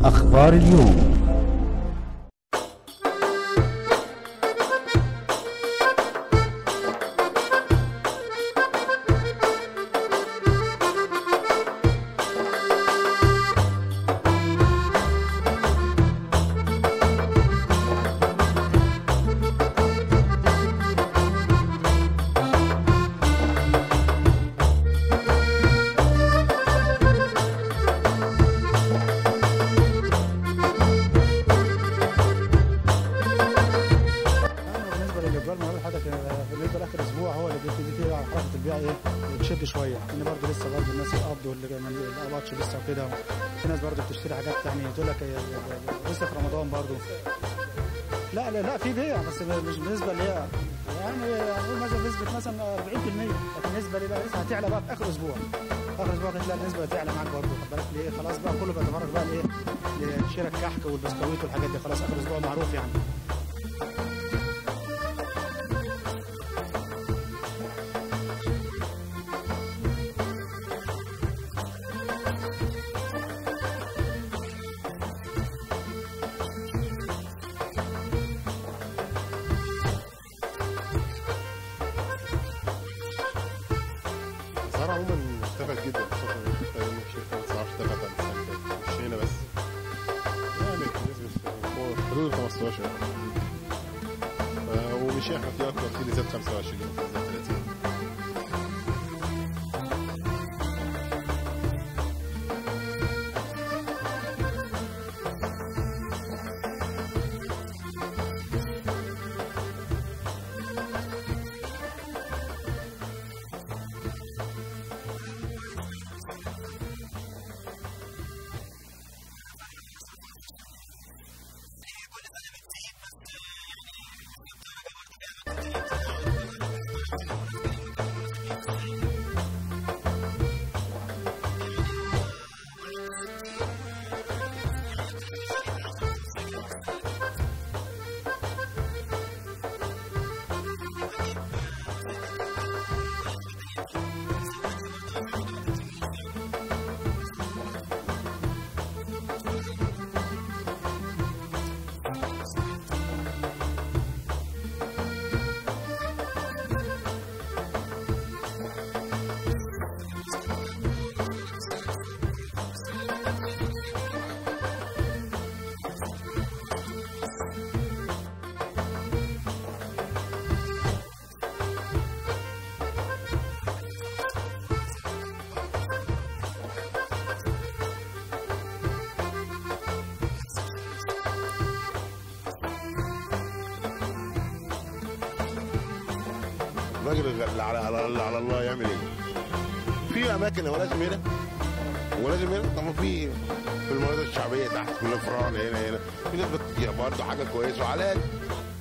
أخبار اليوم بالنسبه للاجوال ما حضرتك بالنسبه لاخر اسبوع هو اللي بيبتدي فيه على حركه البيع ايه بتشد شويه ان برضه لسه برضه الناس القبض واللي ما قبضش لسه وكده في ناس برضه بتشتري حاجات يعني تقول لك لسه في رمضان برضه لا لا لا في بيع بس مش بالنسبه اللي هي يعني نقول مثلا نسبه مثلا 40% لكن النسبه اللي بقى لسه هتعلى بقى في اخر اسبوع اخر اسبوع هتلاقي النسبه هتعلى معاك برضه خد بالك ليه خلاص بقى كله بيتفرج بقى لايه لشراء الكحك والبسكويت والحاجات دي خلاص اخر اسبوع معروف يعني الاسعار عموما ارتفعت جدا الفترة دي فاهم شايف الاسعار ارتفعت عن السنة اللي فاتت مش هنا بس يعني بنسبة فوق حدود 15 ف- ومش احنا في اكتر في اللي زاد 25 وفي اللي زاد 30 الراجل اللي على على, على, على الله يعمل ايه؟ في اماكن هو لازم هنا ولازم هنا طب ما في في المناطق الشعبيه تحت في الافران هنا هنا في ناس بت- برضه حاجه كويسه وعلى الأقل